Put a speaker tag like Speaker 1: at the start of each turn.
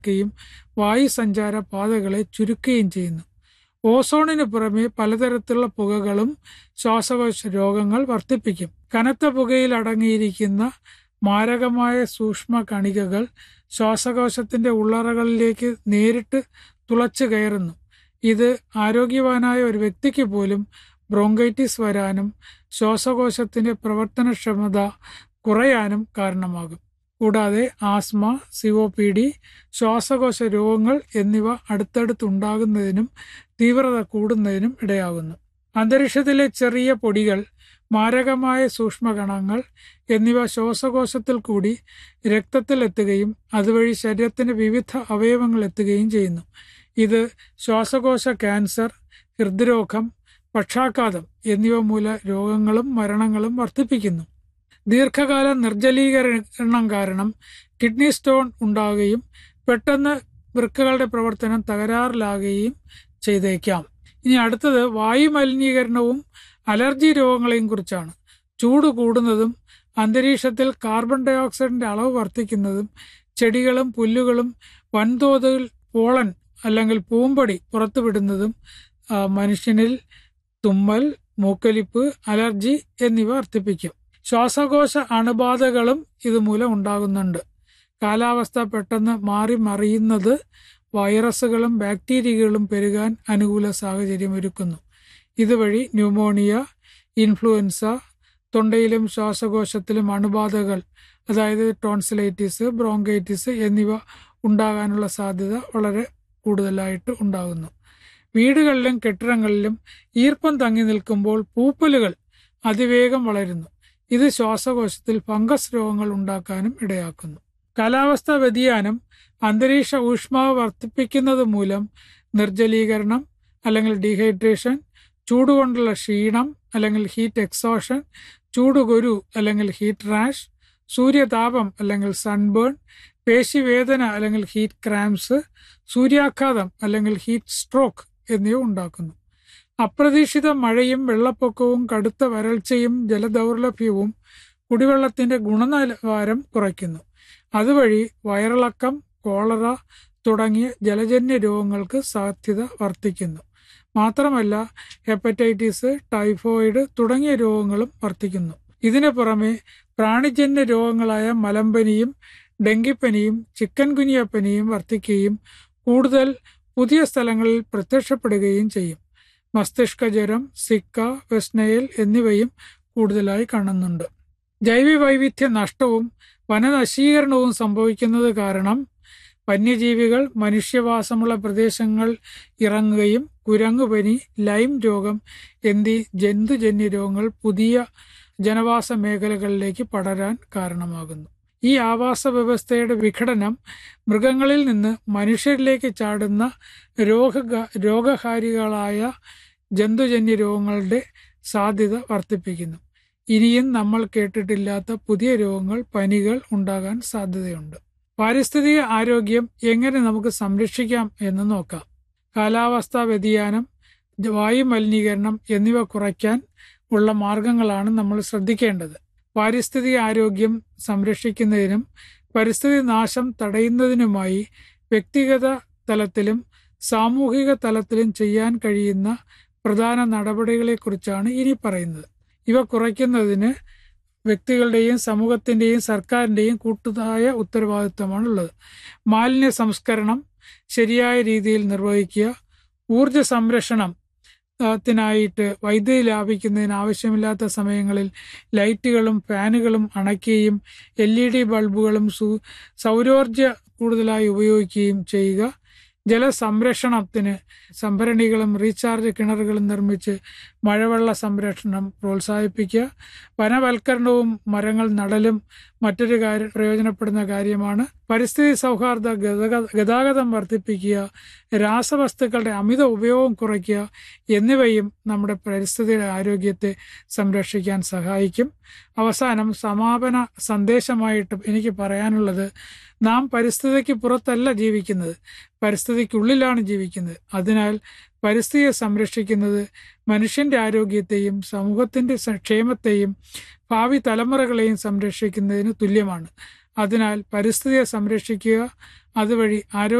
Speaker 1: യും വായുസഞ്ചാര പാതകളെ ചുരുക്കുകയും ചെയ്യുന്നു ഓസോണിന് പുറമെ പലതരത്തിലുള്ള പുകകളും ശ്വാസകോശ രോഗങ്ങൾ വർദ്ധിപ്പിക്കും കനത്ത പുകയിൽ അടങ്ങിയിരിക്കുന്ന മാരകമായ സൂക്ഷ്മ കണികകൾ ശ്വാസകോശത്തിന്റെ ഉള്ളറകളിലേക്ക് നേരിട്ട് തുളച്ചു കയറുന്നു ഇത് ആരോഗ്യവാനായ ഒരു വ്യക്തിക്ക് പോലും ബ്രോങ്കൈറ്റിസ് വരാനും ശ്വാസകോശത്തിന്റെ പ്രവർത്തനക്ഷമത കുറയാനും കാരണമാകും കൂടാതെ ആസ്മ സിഒ പി ഡി ശ്വാസകോശ രോഗങ്ങൾ എന്നിവ അടുത്തടുത്തുണ്ടാകുന്നതിനും തീവ്രത കൂടുന്നതിനും ഇടയാകുന്നു അന്തരീക്ഷത്തിലെ ചെറിയ പൊടികൾ മാരകമായ സൂക്ഷ്മകണങ്ങൾ എന്നിവ ശ്വാസകോശത്തിൽ കൂടി രക്തത്തിൽ എത്തുകയും അതുവഴി ശരീരത്തിന്റെ വിവിധ അവയവങ്ങൾ എത്തുകയും ചെയ്യുന്നു ഇത് ശ്വാസകോശ ക്യാൻസർ ഹൃദ്രോഗം പക്ഷാഘാതം എന്നിവ മൂല രോഗങ്ങളും മരണങ്ങളും വർദ്ധിപ്പിക്കുന്നു ദീർഘകാല നിർജ്ജലീകരണം കാരണം കിഡ്നി സ്റ്റോൺ ഉണ്ടാകുകയും പെട്ടെന്ന് വൃക്കകളുടെ പ്രവർത്തനം തകരാറിലാകുകയും ചെയ്തേക്കാം ഇനി അടുത്തത് വായു മലിനീകരണവും അലർജി രോഗങ്ങളെയും കുറിച്ചാണ് ചൂട് കൂടുന്നതും അന്തരീക്ഷത്തിൽ കാർബൺ ഡൈ ഓക്സൈഡിന്റെ അളവ് വർദ്ധിക്കുന്നതും ചെടികളും പുല്ലുകളും വൻതോതിൽ പോളൻ അല്ലെങ്കിൽ പൂമ്പൊടി പുറത്തുവിടുന്നതും മനുഷ്യനിൽ തുമ്മൽ മൂക്കൊലിപ്പ് അലർജി എന്നിവ വർദ്ധിപ്പിക്കും ശ്വാസകോശ അണുബാധകളും ഇതുമൂലം ഉണ്ടാകുന്നുണ്ട് കാലാവസ്ഥ പെട്ടെന്ന് മാറി മറിയുന്നത് വൈറസുകളും ബാക്ടീരിയകളും പെരുകാൻ അനുകൂല സാഹചര്യം ഒരുക്കുന്നു ഇതുവഴി ന്യൂമോണിയ ഇൻഫ്ലുവൻസ തൊണ്ടയിലും ശ്വാസകോശത്തിലും അണുബാധകൾ അതായത് ടോൺസിലൈറ്റിസ് ബ്രോങ്കൈറ്റിസ് എന്നിവ ഉണ്ടാകാനുള്ള സാധ്യത വളരെ കൂടുതലായിട്ട് ഉണ്ടാകുന്നു വീടുകളിലും കെട്ടിടങ്ങളിലും ഈർപ്പം തങ്ങി നിൽക്കുമ്പോൾ പൂപ്പലുകൾ അതിവേഗം വളരുന്നു ഇത് ശ്വാസകോശത്തിൽ ഫംഗസ് രോഗങ്ങൾ ഉണ്ടാക്കാനും ഇടയാക്കുന്നു കാലാവസ്ഥാ വ്യതിയാനം അന്തരീക്ഷ ഊഷ്മാവ് വർദ്ധിപ്പിക്കുന്നത് മൂലം നിർജ്ജലീകരണം അല്ലെങ്കിൽ ഡീഹൈഡ്രേഷൻ ചൂടുകൊണ്ടുള്ള ക്ഷീണം അല്ലെങ്കിൽ ഹീറ്റ് എക്സോഷൻ ചൂടുകുരു അല്ലെങ്കിൽ ഹീറ്റ് റാഷ് സൂര്യതാപം അല്ലെങ്കിൽ സൺബേൺ പേശിവേദന അല്ലെങ്കിൽ ഹീറ്റ് ക്രാംസ് സൂര്യാഘാതം അല്ലെങ്കിൽ ഹീറ്റ് സ്ട്രോക്ക് എന്നിവ ഉണ്ടാക്കുന്നു അപ്രതീക്ഷിത മഴയും വെള്ളപ്പൊക്കവും കടുത്ത വരൾച്ചയും ജലദൗർലഭ്യവും കുടിവെള്ളത്തിന്റെ ഗുണനിലവാരം കുറയ്ക്കുന്നു അതുവഴി വയറിളക്കം കോളറ തുടങ്ങിയ ജലജന്യ രോഗങ്ങൾക്ക് സാധ്യത വർദ്ധിക്കുന്നു മാത്രമല്ല ഹെപ്പറ്റൈറ്റിസ് ടൈഫോയിഡ് തുടങ്ങിയ രോഗങ്ങളും വർദ്ധിക്കുന്നു ഇതിനു പുറമെ പ്രാണിജന്യ രോഗങ്ങളായ മലമ്പനിയും ഡെങ്കിപ്പനിയും ചിക്കൻ കുനിയപ്പനിയും വർദ്ധിക്കുകയും കൂടുതൽ പുതിയ സ്ഥലങ്ങളിൽ പ്രത്യക്ഷപ്പെടുകയും ചെയ്യും മസ്തിഷ്ക ജ്വരം സിക്ക വെസ്നയിൽ എന്നിവയും കൂടുതലായി കാണുന്നുണ്ട് ജൈവവൈവിധ്യ നഷ്ടവും വനനശീകരണവും സംഭവിക്കുന്നത് കാരണം വന്യജീവികൾ മനുഷ്യവാസമുള്ള പ്രദേശങ്ങൾ ഇറങ്ങുകയും കുരങ്ങുപനി ലൈം രോഗം എന്നീ ജന്തുജന്യ രോഗങ്ങൾ പുതിയ ജനവാസ മേഖലകളിലേക്ക് പടരാൻ കാരണമാകുന്നു ഈ ആവാസ വ്യവസ്ഥയുടെ വിഘടനം മൃഗങ്ങളിൽ നിന്ന് മനുഷ്യരിലേക്ക് ചാടുന്ന രോഗ രോഗകാരികളായ ജന്തുജന്യ രോഗങ്ങളുടെ സാധ്യത വർദ്ധിപ്പിക്കുന്നു ഇനിയും നമ്മൾ കേട്ടിട്ടില്ലാത്ത പുതിയ രോഗങ്ങൾ പനികൾ ഉണ്ടാകാൻ സാധ്യതയുണ്ട് പാരിസ്ഥിതിക ആരോഗ്യം എങ്ങനെ നമുക്ക് സംരക്ഷിക്കാം എന്ന് നോക്കാം കാലാവസ്ഥാ വ്യതിയാനം വായു മലിനീകരണം എന്നിവ കുറയ്ക്കാൻ ഉള്ള മാർഗങ്ങളാണ് നമ്മൾ ശ്രദ്ധിക്കേണ്ടത് പാരിസ്ഥിതിക ആരോഗ്യം സംരക്ഷിക്കുന്നതിനും പരിസ്ഥിതി നാശം തടയുന്നതിനുമായി വ്യക്തിഗത തലത്തിലും സാമൂഹിക തലത്തിലും ചെയ്യാൻ കഴിയുന്ന പ്രധാന നടപടികളെക്കുറിച്ചാണ് ഇനി പറയുന്നത് ഇവ കുറയ്ക്കുന്നതിന് വ്യക്തികളുടെയും സമൂഹത്തിന്റെയും സർക്കാരിന്റെയും കൂട്ടുതായ ഉത്തരവാദിത്തമാണുള്ളത് മാലിന്യ സംസ്കരണം ശരിയായ രീതിയിൽ നിർവഹിക്കുക ഊർജ സംരക്ഷണം ത്തിനായിട്ട് വൈദ്യുതി ലാഭിക്കുന്നതിന് ആവശ്യമില്ലാത്ത സമയങ്ങളിൽ ലൈറ്റുകളും ഫാനുകളും അണയ്ക്കുകയും എൽ ഇ ഡി ബൾബുകളും സൗരോർജ കൂടുതലായി ഉപയോഗിക്കുകയും ചെയ്യുക ജലസംരക്ഷണത്തിന് സംഭരണികളും റീചാർജ് കിണറുകളും നിർമ്മിച്ച് മഴവെള്ള സംരക്ഷണം പ്രോത്സാഹിപ്പിക്കുക വനവൽക്കരണവും മരങ്ങൾ നടലും മറ്റൊരു കാര്യം പ്രയോജനപ്പെടുന്ന കാര്യമാണ് പരിസ്ഥിതി സൗഹാർദ്ദ ഗതാഗതം വർദ്ധിപ്പിക്കുക രാസവസ്തുക്കളുടെ അമിത ഉപയോഗം കുറയ്ക്കുക എന്നിവയും നമ്മുടെ പരിസ്ഥിതിയുടെ ആരോഗ്യത്തെ സംരക്ഷിക്കാൻ സഹായിക്കും അവസാനം സമാപന സന്ദേശമായിട്ട് എനിക്ക് പറയാനുള്ളത് നാം പരിസ്ഥിതിക്ക് പുറത്തല്ല ജീവിക്കുന്നത് പരിസ്ഥിതിക്കുള്ളിലാണ് ജീവിക്കുന്നത് അതിനാൽ പരിസ്ഥിതിയെ സംരക്ഷിക്കുന്നത് മനുഷ്യന്റെ ആരോഗ്യത്തെയും സമൂഹത്തിന്റെ ക്ഷേമത്തെയും ഭാവി തലമുറകളെയും സംരക്ഷിക്കുന്നതിന് തുല്യമാണ് അതിനാൽ പരിസ്ഥിതിയെ സംരക്ഷിക്കുക അതുവഴി ആരോഗ്യ